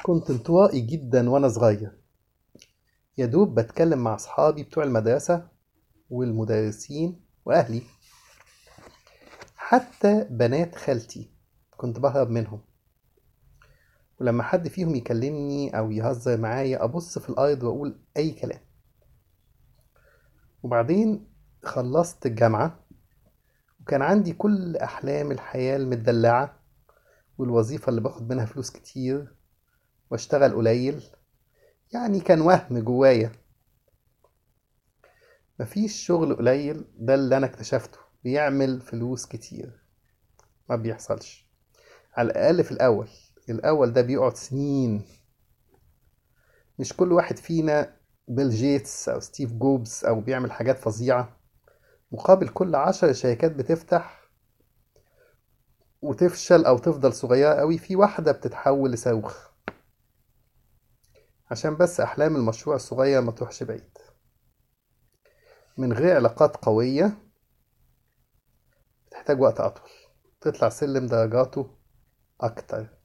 كنت انطوائي جدا وأنا صغير يا دوب بتكلم مع أصحابي بتوع المدرسة والمدرسين وأهلي حتى بنات خالتي كنت بهرب منهم ولما حد فيهم يكلمني أو يهزر معايا أبص في الأرض وأقول أي كلام وبعدين خلصت الجامعة وكان عندي كل أحلام الحياة المدلعة والوظيفة اللي باخد منها فلوس كتير واشتغل قليل يعني كان وهم جوايا مفيش شغل قليل ده اللي أنا اكتشفته بيعمل فلوس كتير ما بيحصلش على الأقل في الأول الأول ده بيقعد سنين مش كل واحد فينا بيل جيتس أو ستيف جوبز أو بيعمل حاجات فظيعة مقابل كل عشر شركات بتفتح وتفشل أو تفضل صغيرة قوي في واحدة بتتحول لصاروخ عشان بس أحلام المشروع الصغير ما تروحش بعيد من غير علاقات قوية بتحتاج وقت أطول تطلع سلم درجاته أكتر